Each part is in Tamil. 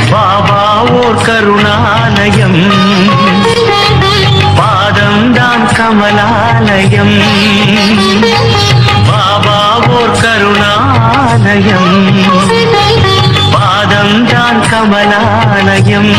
பாபா ஓர் கருணாலயம் பாதம்தான் கமலாலயம் பாபா ஓர் கருணாலயம் பாதம்தான் கமலாலயம்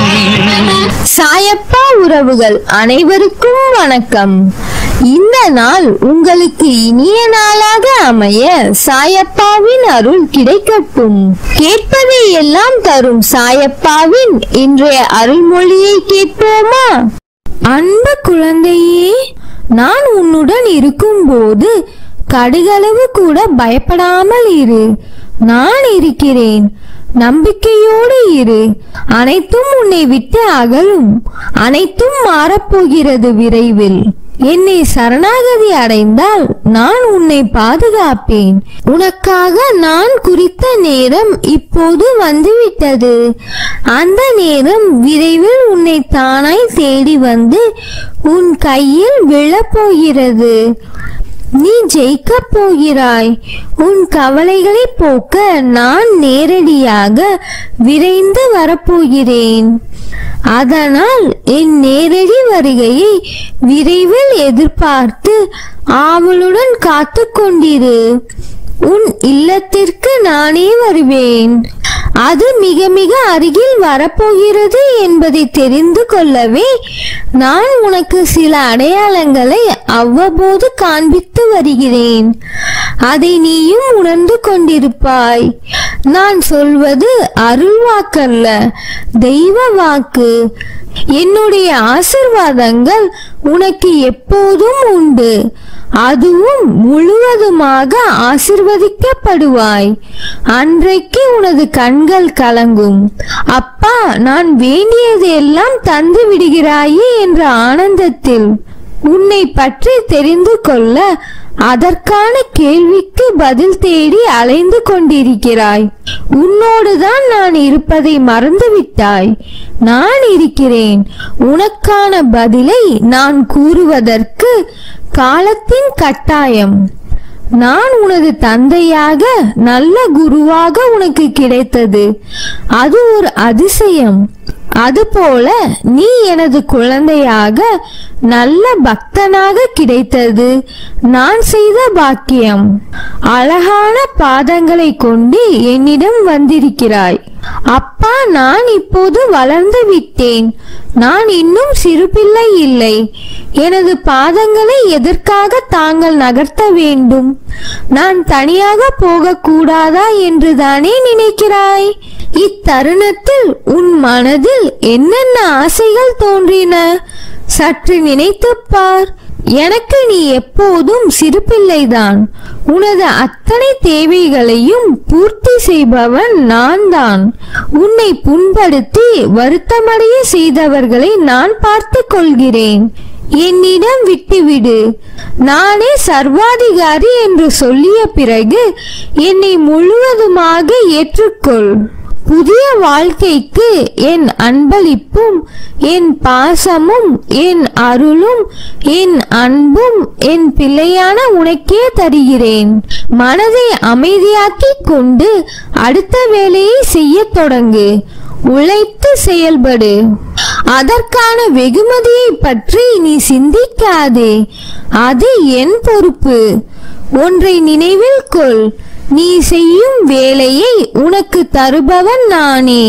சாயப்பா உறவுகள் அனைவருக்கும் வணக்கம் இந்த நாள் உங்களுக்கு இனிய நாளாக அமைய சாயப்பாவின் அருள் கிடைக்கட்டும் கேட்பதை எல்லாம் தரும் சாயப்பாவின் இன்றைய அருள்மொழியை கேட்போமா அன்பு குழந்தையே நான் உன்னுடன் இருக்கும்போது கடுகளவு கூட பயப்படாமல் இரு நான் இருக்கிறேன் நம்பிக்கையோடு இரு அனைத்தும் உன்னை விட்டு அகலும் அனைத்தும் மாறப்போகிறது விரைவில் என்னை சரணாகதி அடைந்தால் நான் உன்னை பாதுகாப்பேன் உனக்காக நான் குறித்த நேரம் இப்போது வந்துவிட்டது அந்த நேரம் விரைவில் உன்னை தானாய் தேடி வந்து உன் கையில் விழப்போகிறது நீ ஜெயிக்கப் போகிறாய் உன் கவலைகளை போக்க நான் நேரடியாக விரைந்து வரப்போகிறேன் அதனால் என் நேரடி வருகையை விரைவில் எதிர்பார்த்து ஆவலுடன் காத்து கொண்டிரு உன் இல்லத்திற்கு நானே வருவேன் அது மிக மிக அருகில் வரப்போகிறது என்பதை தெரிந்து கொள்ளவே நான் உனக்கு சில அடையாளங்களை அவ்வப்போது காண்பித்து வருகிறேன் அதை நீயும் உணர்ந்து கொண்டிருப்பாய் நான் சொல்வது அருள் வாக்கல்ல தெய்வ வாக்கு என்னுடைய ஆசிர்வாதங்கள் உனக்கு எப்போதும் உண்டு அதுவும் முழுவதுமாக ஆசிர்வதிக்கப்படுவாய் அன்றைக்கு உனது கண்கள் கலங்கும் அப்பா நான் வேண்டியது எல்லாம் தந்து விடுகிறாயே என்ற ஆனந்தத்தில் உன்னை பற்றி தெரிந்து கொள்ள அதற்கான கேள்விக்கு பதில் தேடி அலைந்து கொண்டிருக்கிறாய் உன்னோடுதான் நான் இருப்பதை மறந்துவிட்டாய் நான் இருக்கிறேன் உனக்கான பதிலை நான் கூறுவதற்கு காலத்தின் கட்டாயம் நான் உனது தந்தையாக நல்ல குருவாக உனக்கு கிடைத்தது அது ஒரு அதிசயம் அதுபோல நீ எனது குழந்தையாக நல்ல பக்தனாக கிடைத்தது நான் செய்த பாக்கியம் அழகான பாதங்களை கொண்டு என்னிடம் வந்திருக்கிறாய் அப்பா நான் இப்போது வளர்ந்து விட்டேன் நான் இன்னும் சிறு பிள்ளை இல்லை எனது பாதங்களை எதற்காக தாங்கள் நகர்த்த வேண்டும் நான் தனியாக போகக்கூடாதா என்று தானே நினைக்கிறாய் இத்தருணத்தில் உன் மனதில் என்னென்ன ஆசைகள் தோன்றின சற்று நினைத்துப் பார் எனக்கு நீ எப்போதும் சிறு பிள்ளைதான் உனது அத்தனை தேவைகளையும் பூர்த்தி செய்பவன் நான் தான் உன்னை புண்படுத்தி வருத்தமடைய செய்தவர்களை நான் பார்த்துக் கொள்கிறேன் என்னிடம் விட்டுவிடு நானே சர்வாதிகாரி என்று சொல்லிய பிறகு என்னை முழுவதுமாக ஏற்றுக்கொள் புதிய வாழ்க்கைக்கு என் அன்பளிப்பும் என் பாசமும் என் அருளும் என் அன்பும் என் பிள்ளையான உனக்கே தருகிறேன் மனதை அமைதியாக்கிக் கொண்டு அடுத்த வேலையை செய்யத் தொடங்கு உழைத்து செயல்படு அதற்கான வெகுமதியை பற்றி நீ சிந்திக்காதே அது என் பொறுப்பு ஒன்றை நினைவில் கொள் நீ செய்யும் வேலையை உனக்கு தருபவன் நானே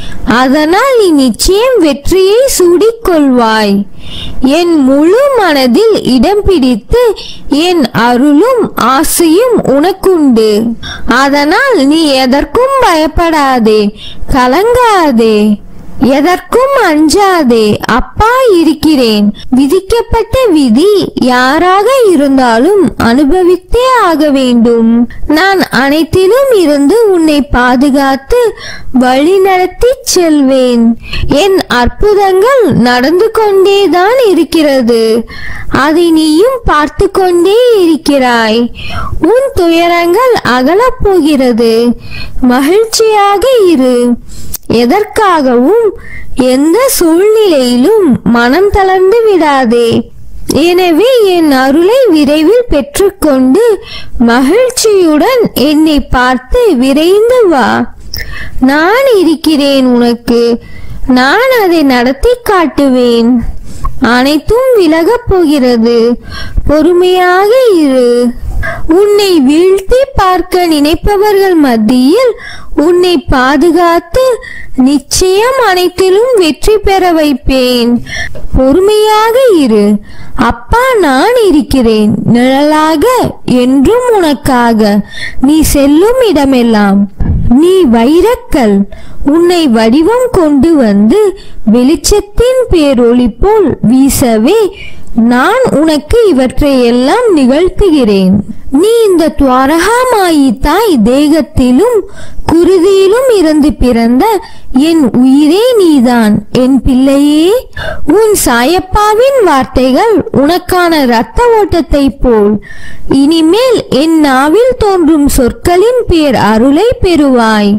அதனால் நீ நிச்சயம் வெற்றியை சூடிக்கொள்வாய் என் முழு மனதில் இடம் பிடித்து என் அருளும் ஆசையும் உனக்குண்டு அதனால் நீ எதற்கும் பயப்படாதே கலங்காதே எதற்கும் அஞ்சாதே அப்பா இருக்கிறேன் விதிக்கப்பட்ட விதி யாராக இருந்தாலும் அனுபவித்தே ஆக வேண்டும் நான் அனைத்திலும் இருந்து உன்னை பாதுகாத்து வழிநடத்தி செல்வேன் என் அற்புதங்கள் நடந்து கொண்டேதான் இருக்கிறது அதை நீயும் பார்த்து கொண்டே இருக்கிறாய் உன் துயரங்கள் அகலப் போகிறது மகிழ்ச்சியாக இரு எதற்காகவும் எந்த சூழ்நிலையிலும் மனம் தளர்ந்து விடாதே எனவே என் அருளை விரைவில் பெற்றுக்கொண்டு மகிழ்ச்சியுடன் என்னை பார்த்து விரைந்து வா நான் இருக்கிறேன் உனக்கு நான் அதை நடத்தி காட்டுவேன் அனைத்தும் விலகப் போகிறது பொறுமையாக இரு உன்னை வீழ்த்தி பார்க்க நினைப்பவர்கள் மத்தியில் உன்னை பாதுகாத்து நிச்சயம் அனைத்திலும் வெற்றி பெற வைப்பேன் பொறுமையாக இரு அப்பா நான் இருக்கிறேன் நிழலாக என்றும் உனக்காக நீ செல்லும் இடமெல்லாம் நீ வைரக்கல் உன்னை வடிவம் கொண்டு வந்து வெளிச்சத்தின் பேரொளி போல் வீசவே நான் உனக்கு இவற்றை எல்லாம் நிகழ்த்துகிறேன் நீ இந்த துவாரகாமாயி தாய் தேகத்திலும் குருதியிலும் இருந்து பிறந்த என் உயிரே நீதான் என் பிள்ளையே உன் சாயப்பாவின் வார்த்தைகள் உனக்கான இரத்த ஓட்டத்தை போல் இனிமேல் என் நாவில் தோன்றும் சொற்களின் பேர் அருளை பெறுவாய்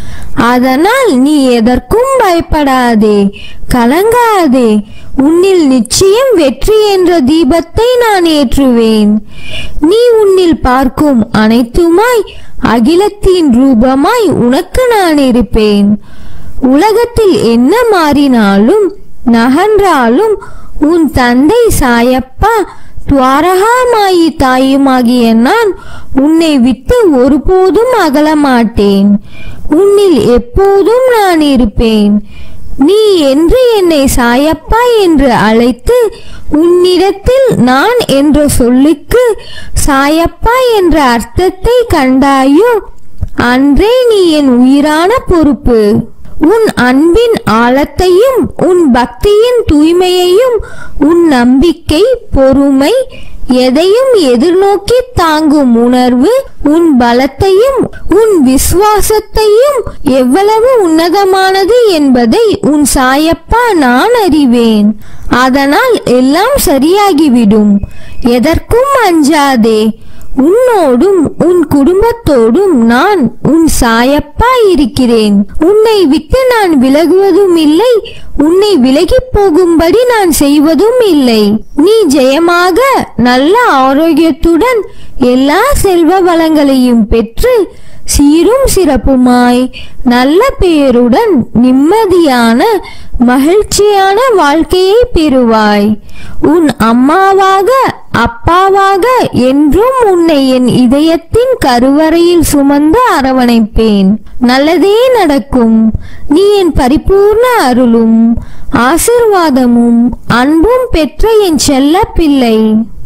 அதனால் நீ எதற்கும் பயப்படாதே கலங்காதே உன்னில் நிச்சயம் வெற்றி என்ற தீபத்தை நான் ஏற்றுவேன் நீ உன்னில் பார்க்கும் அனைத்துமாய் அகிலத்தின் ரூபமாய் உனக்கு நான் இருப்பேன் உலகத்தில் என்ன மாறினாலும் நகன்றாலும் உன் தந்தை சாயப்பா துவாரகாமாயி தாயுமாகிய நான் உன்னை விட்டு ஒருபோதும் அகல மாட்டேன் உன்னில் எப்போதும் நான் இருப்பேன் நீ என்று என்னை சாயப்பா என்று அழைத்து உன்னிடத்தில் நான் என்ற சொல்லுக்கு சாயப்பா என்ற அர்த்தத்தை கண்டாயோ அன்றே நீ என் உயிரான பொறுப்பு உன் அன்பின் ஆழத்தையும் உன் பக்தியின் தூய்மையையும் உன் நம்பிக்கை பொறுமை எதையும் எதிர்நோக்கி தாங்கும் உணர்வு உன் பலத்தையும் உன் விசுவாசத்தையும் எவ்வளவு உன்னதமானது என்பதை உன் சாயப்பா நான் அறிவேன் அதனால் எல்லாம் சரியாகிவிடும் எதற்கும் அஞ்சாதே உன்னோடும் உன் குடும்பத்தோடும் நான் உன் சாயப்பா இருக்கிறேன் உன்னை விட்டு நான் விலகுவதும் இல்லை உன்னை விலகிப் போகும்படி நான் செய்வதும் இல்லை நீ ஜெயமாக நல்ல ஆரோக்கியத்துடன் எல்லா செல்வ வளங்களையும் பெற்று சீரும் சிறப்புமாய் நல்ல பெயருடன் நிம்மதியான மகிழ்ச்சியான வாழ்க்கையை பெறுவாய் உன் அம்மாவாக அப்பாவாக என்றும் உன்னை என் இதயத்தின் கருவறையில் சுமந்து அரவணைப்பேன் நல்லதே நடக்கும் நீ என் பரிபூர்ண அருளும் ஆசிர்வாதமும் அன்பும் பெற்ற என் செல்ல பிள்ளை